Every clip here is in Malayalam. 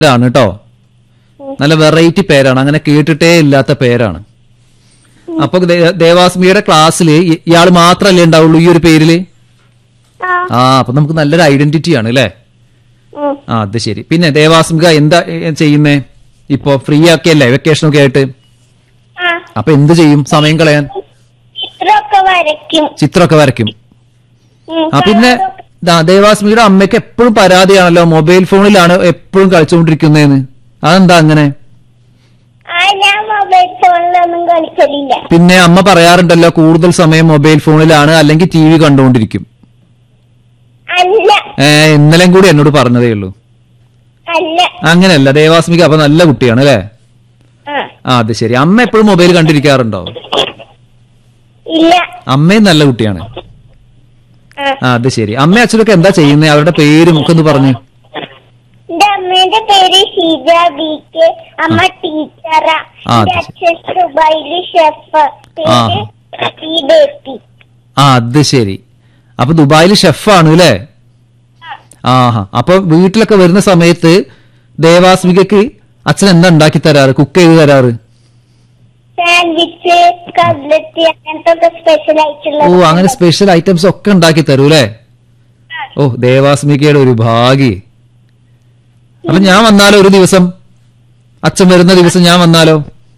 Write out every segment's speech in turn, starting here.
ആണ് കേട്ടോ നല്ല വെറൈറ്റി പേരാണ് അങ്ങനെ കേട്ടിട്ടേ ഇല്ലാത്ത പേരാണ് അപ്പൊ ദേ- ദേവാസ്മിയുടെ ക്ലാസ്സിൽ ഇയാൾ മാത്രല്ലേ ഉണ്ടാവുള്ളൂ ഈ ഒരു പേരില് ആ ആ അപ്പൊ നമുക്ക് നല്ലൊരു ഐഡന്റിറ്റി ആണ് അല്ലേ ഉം. ആ അത് ശരി പിന്നെ ദേവാസ്മിക എന്താ ഏ, ചെയ്യുന്നേ ഇപ്പൊ ഫ്രീ ആക്കിയല്ലേ വെക്കേഷൻ ഒക്കെ ആയിട്ട് ആ അപ്പൊ എന്ത് ചെയ്യും സമയം കളയാൻ ചിത്രമൊക്കെ വരയ്ക്കും ചിത്രമൊക്കെ വരയ്ക്കും ഉം. ആ പിന്നെ ദാ, ദേവാസ്മിയുടെ അമ്മയ്ക്ക് എപ്പോഴും പരാതിയാണല്ലോ മൊബൈൽ ഫോണിലാണ് എപ്പോഴും കളിച്ചുകൊണ്ടിരിക്കുന്നതെന്ന് അതെന്താ അങ്ങനെ ആ ഞാൻ മൊബൈൽ ഫോണിലൊന്നും കളിക്കലില്ല പിന്നെ അമ്മ പറയാറുണ്ടല്ലോ കൂടുതൽ സമയം മൊബൈൽ ഫോണിലാണ് അല്ലെങ്കിൽ ടി വി കണ്ടുകൊണ്ടിരിക്കും അല്ല ഏ ഇന്നലെയും കൂടി എന്നോട് പറഞ്ഞതേ ഉള്ളൂ അല്ല അങ്ങനെയല്ല ദേവാസ്മിക അപ്പൊ നല്ല കുട്ടിയാണ് അല്ലേ ആ ആ അത് ശരി അമ്മ എപ്പോഴും മൊബൈൽ കണ്ടിരിക്കാറുണ്ടോ ഇല്ല അമ്മയും നല്ല കുട്ടിയാണ് ആ ആ അത് ശരി അമ്മ അച്ഛനൊക്കെ എന്താ ചെയ്യുന്നേ അവരുടെ പേരും ഒക്കെ ഒന്ന് പറഞ്ഞു എന്റെ അമ്മേന്റെ പേര് ഷീജ ബി കെ അമ്മ ടീച്ചറാ ആ, എന്റെ അത് അച്ഛൻ ദുബായില് ഷെഫ് ആ. പേര് ഈ ബേപ്പി ആ അത് ശരി അപ്പൊ ദുബായിൽ ഷെഫാണ് അല്ലേ ആഹാ അപ്പൊ വീട്ടിലൊക്കെ വരുന്ന സമയത്ത് ദേവാസ്മികക്ക് അച്ഛൻ എന്താ ഉണ്ടാക്കി തരാറ് കുക്ക് ചെയ്ത് തരാറ് സാൻഡ്വിച്ച് കട്ലറ്റ് അങ്ങനത്തെ ഒക്കെ സ്പെഷ്യൽ ആയിട്ടുള്ള ഓ അങ്ങനെ സ്പെഷ്യൽ ഐറ്റംസ് ഒക്കെ ഉണ്ടാക്കി തരൂ അല്ലേ ഓ ദേവാസ്മികയുടെ ഒരു ഭാഗ്യ അപ്പൊ ഞാൻ വന്നാലോ ഒരു ദിവസം അച്ഛൻ വരുന്ന ദിവസം ഞാൻ വന്നാലോ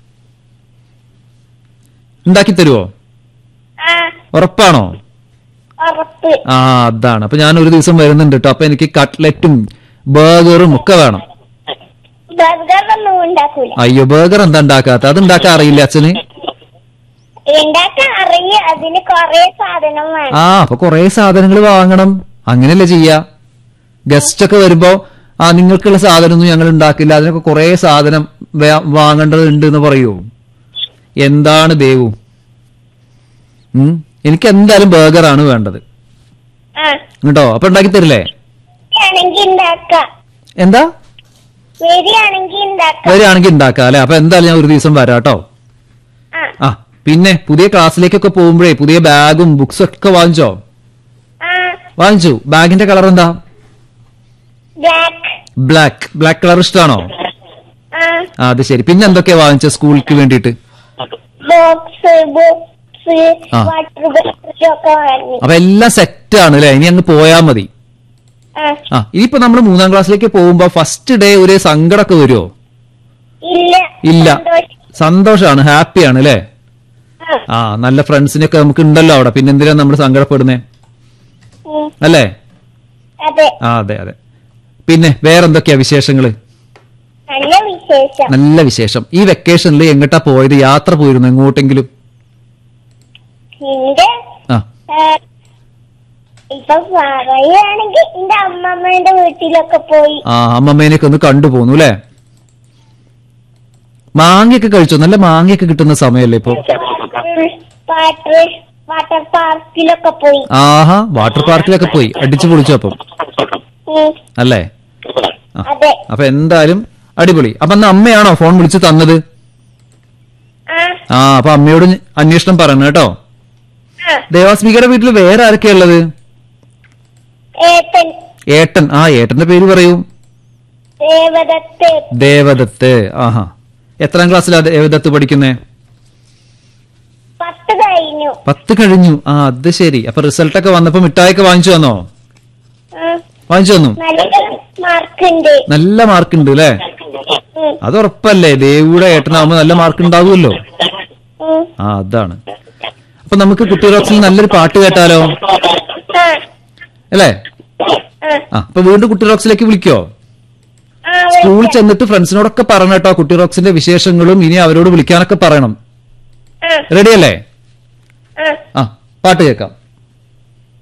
ഉണ്ടാക്കി തരുവോ ആ ഉറപ്പാണോ ഉറപ്പ് ആ അതാണ് അപ്പൊ ഞാൻ ഒരു ദിവസം വരുന്നുണ്ട് കേട്ടോ അപ്പൊ എനിക്ക് കട്ട്ലറ്റും ബർഗറും ഒക്കെ വേണം ബർഗറൊന്നും ഉണ്ടാക്കൂല അയ്യോ ബർഗർ എന്താ ഉണ്ടാക്കാത്ത അത് ഉണ്ടാക്കാൻ അറിയില്ല അച്ഛന് ഉണ്ടാക്കാൻ അറിയ അതിന് കൊറേ സാധനം വേണം ആ അപ്പൊ കൊറേ സാധനങ്ങൾ വാങ്ങണം അങ്ങനെയല്ലേ ചെയ്യാ ഗസ്റ്റ് ഒക്കെ വരുമ്പോ ആ നിങ്ങൾക്കുള്ള സാധനമൊന്നും ഞങ്ങൾ ഉണ്ടാക്കില്ല അതിനൊക്കെ കൊറേ സാധനം വേ- വാങ്ങേണ്ടതുണ്ട് എന്ന് പറയൂ എന്താണ് ദേവു ഉം എനിക്ക് എന്തായാലും ബർഗറാണ് വേണ്ടത് ആ കേട്ടോ അപ്പൊ ഉണ്ടാക്കി തരില്ലേ ആണെങ്കി ഉണ്ടാക്കാം എന്താ വരികയാണെങ്കി ഉണ്ടാക്കാം വരികയാണെങ്കിൽ ഉണ്ടാക്കാം അല്ലെ അപ്പൊ എന്തായാലും ഞാൻ ഒരു ദിവസം വരാം കേട്ടോ ആ ആ പിന്നെ പുതിയ ക്ലാസ്സിലേക്കൊക്കെ പോകുമ്പോഴേ പുതിയ ബാഗും ബുക്സും ഒക്കെ വാങ്ങിച്ചോ ആ വാങ്ങിച്ചു ബാഗിന്റെ കളർ എന്താ ബ്ലാക്ക് ബ്ലാക്ക് ബ്ലാക്ക് കളർ ഇഷ്ടമാണോ ആ ആ അത് ശരി പിന്നെ എന്തൊക്കെയാ വാങ്ങിച്ച സ്കൂളിക്ക് വേണ്ടിയിട്ട് ബോക്സ് ബുക്സ് ആ. വാട്ടർ ബോട്ടിൽ ഒക്കെ വാങ്ങി അപ്പൊ എല്ലാം സെറ്റ് ആണ് അല്ലെ ഇനി അങ്ങ് പോയാ മതി ആ ആ ഇനിയിപ്പോ നമ്മൾ മൂന്നാം ക്ലാസ്സിലേക്ക് പോകുമ്പോ ഫസ്റ്റ് ഡേ ഒരു സങ്കടമൊക്കെ വരുമോ ഇല്ല ഇല്ല സന്തോഷം. സന്തോഷാണ് ഹാപ്പിയാണ് അല്ലേ ആ. ആ നല്ല ഫ്രണ്ട്സിനൊക്കെ നമുക്ക് ഉണ്ടല്ലോ അവിടെ പിന്നെ എന്തിനാ നമ്മൾ സങ്കടപ്പെടുന്നേ ഉം. അല്ലേ അതെ ആ അതെ അതെ പിന്നെ വേറെന്തൊക്കെയാ വിശേഷങ്ങള് നല്ല വിശേഷം നല്ല വിശേഷം ഈ വെക്കേഷനിൽ എങ്ങോട്ടാ പോയത് യാത്ര പോയിരുന്നു എങ്ങോട്ടെങ്കിലും എന്റെ ആ ഏ, ഇപ്പൊ പറയുകയാണെങ്കിൽ എന്റെ അമ്മമ്മേന്റെ വീട്ടിലൊക്കെ പോയി ആ അമ്മമ്മേനെയൊക്കെ ഒന്ന് കണ്ടുപോന്നു അല്ലേ മാങ്ങയൊക്കെ കഴിച്ചോ നല്ല മാങ്ങയൊക്കെ കിട്ടുന്ന സമയമല്ലേ ഇപ്പൊ വാട്ടർ വാട്ടർ പാർക്കിലൊക്കെ പോയി ആഹാ വാട്ടർ പാർക്കിലൊക്കെ പോയി അടിച്ചു പൊളിച്ചു അപ്പം ഉം. അല്ലേ ആ. അതെ അപ്പൊ എന്തായാലും അടിപൊളി അപ്പൊ അന്ന് അമ്മയാണോ ഫോൺ വിളിച്ച് തന്നത് ആ ആ അപ്പൊ അമ്മയോട് ഞ- അന്വേഷണം പറയണം കേട്ടോ ആ ദേവാസ്മികയുടെ വീട്ടിൽ വേറെ ആരൊക്കെയാ ഉള്ളത് ഏട്ടൻ ഏട്ടൻ ആ ഏട്ടന്റെ പേര് പറയൂ ദേവദത്ത് ദേവദത്ത് ആഹാ എത്രാം ക്ലാസ്സിലാ ദേവദത്ത് പഠിക്കുന്നേ പത്ത് കഴിഞ്ഞു പത്ത് കഴിഞ്ഞു ആ അത് ശരി അപ്പൊ റിസൾട്ട് ഒക്കെ വന്നപ്പോ മിഠായിയൊക്കെ വാങ്ങിച്ചു വന്നോ ഉം. വാങ്ങിച്ചു വന്നു നല്ല മാർക്ക് ഉണ്ട് നല്ല മാർക്ക് ഉണ്ട് അല്ലേ ഉം. അത് ഉറപ്പല്ലേ ദേവിയുടെ ഏട്ടനാവുമ്പോ നല്ല മാർക്ക് ഉണ്ടാവുമല്ലോ ഉം. ആ അതാണ് അപ്പൊ നമുക്ക് കുട്ടി റോക്സിൽ നല്ലൊരു പാട്ട് കേട്ടാലോ ആ അല്ലേ ആ ആ അപ്പൊ വീണ്ടും കുട്ടി റോക്സിലേക്ക് വിളിക്കോ ആ സ്കൂളിൽ വിളിക്കാം. ചെന്നിട്ട് ഫ്രണ്ട്സിനോടൊക്കെ പറയണം കേട്ടോ കുട്ടി റോക്സിന്റെ വിശേഷങ്ങളും ഇനി അവരോട് വിളിക്കാനൊക്കെ പറയണം ആ റെഡി അല്ലേ ആ ആ പാട്ട് കേൾക്കാം